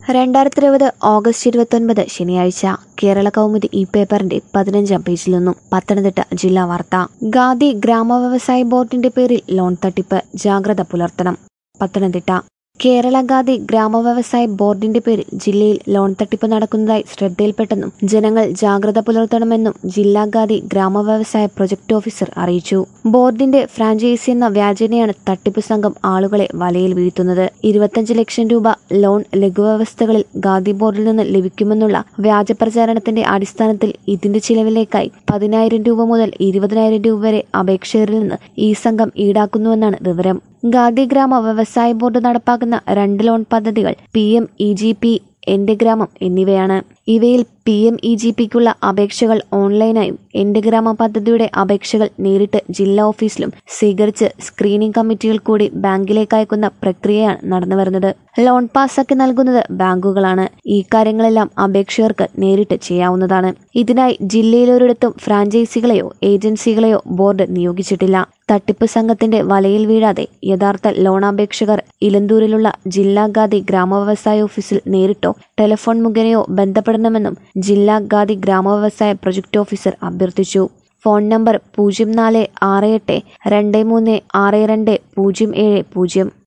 രണ്ടായിരത്തി ഇരുപത് ഓഗസ്റ്റ് ഇരുപത്തൊൻപത് ശനിയാഴ്ച കേരള കൗമുദി ഈ പേപ്പറിന്റെ പതിനഞ്ചാം പേജിൽ നിന്നും പത്തനംതിട്ട ജില്ലാ വാർത്ത ഗാദി ഗ്രാമവ്യവസായ ബോർഡിന്റെ പേരിൽ ലോൺ തട്ടിപ്പ് ജാഗ്രത പുലർത്തണം പത്തനംതിട്ട കേരള ഗാദി ഗ്രാമവ്യവസായ ബോർഡിന്റെ പേരിൽ ജില്ലയിൽ ലോൺ തട്ടിപ്പ് നടക്കുന്നതായി ശ്രദ്ധയിൽപ്പെട്ടെന്നും ജനങ്ങൾ ജാഗ്രത പുലർത്തണമെന്നും ജില്ലാ ഗാദി ഗ്രാമവ്യവസായ പ്രൊജക്ട് ഓഫീസർ അറിയിച്ചു ബോർഡിന്റെ ഫ്രാഞ്ചൈസി എന്ന വ്യാജനയാണ് തട്ടിപ്പ് സംഘം ആളുകളെ വലയിൽ വീഴ്ത്തുന്നത് ഇരുപത്തഞ്ച് ലക്ഷം രൂപ ലോൺ ലഘുവ്യവസ്ഥകളിൽ ഗാദി ബോർഡിൽ നിന്ന് ലഭിക്കുമെന്നുള്ള വ്യാജ പ്രചാരണത്തിന്റെ അടിസ്ഥാനത്തിൽ ഇതിന്റെ ചിലവിലേക്കായി പതിനായിരം രൂപ മുതൽ ഇരുപതിനായിരം രൂപ വരെ അപേക്ഷകരിൽ നിന്ന് ഈ സംഘം ഈടാക്കുന്നുവെന്നാണ് വിവരം ഗാദി ഗ്രാമ വ്യവസായ ബോർഡ് നടപ്പാക്കുന്ന രണ്ട് ലോൺ പദ്ധതികൾ P M E G P എന്റെ ഗ്രാമം എന്നിവയാണ് ഇവയിൽ പി എം ഇ ജി പിക്കുള്ള അപേക്ഷകൾ ഓൺലൈനായും എന്റെ ഗ്രാമ പദ്ധതിയുടെ അപേക്ഷകൾ നേരിട്ട് ജില്ലാ ഓഫീസിലും സ്വീകരിച്ച് സ്ക്രീനിംഗ് കമ്മിറ്റികൾ കൂടി ബാങ്കിലേക്ക് അയക്കുന്ന പ്രക്രിയയാണ് നടന്നുവരുന്നത് ലോൺ പാസ്സാക്കി നൽകുന്നത് ബാങ്കുകളാണ് ഈ കാര്യങ്ങളെല്ലാം അപേക്ഷകർക്ക് നേരിട്ട് ചെയ്യാവുന്നതാണ് ഇതിനായി ജില്ലയിലൊരിടത്തും ഫ്രാഞ്ചൈസികളെയോ ഏജൻസികളെയോ ബോർഡ് നിയോഗിച്ചിട്ടില്ല തട്ടിപ്പ് സംഘത്തിന്റെ വലയിൽ വീഴാതെ യഥാർത്ഥ ലോണാപേക്ഷകർ ഇലന്തൂരിലുള്ള ജില്ലാ ഗാദി ഗ്രാമവ്യവസായ ഓഫീസിൽ നേരിട്ടോ ടെലിഫോൺ മുഖേനയോ ബന്ധപ്പെടണമെന്നും ജില്ലാ ഗാദി ഗ്രാമവ്യവസായ പ്രൊജക്ട് ഓഫീസർ അഭ്യർത്ഥിച്ചു ഫോൺ നമ്പർ പൂജ്യം നാല് ആറ് എട്ട് രണ്ട് മൂന്ന് ആറ് രണ്ട് പൂജ്യം ഏഴ് പൂജ്യം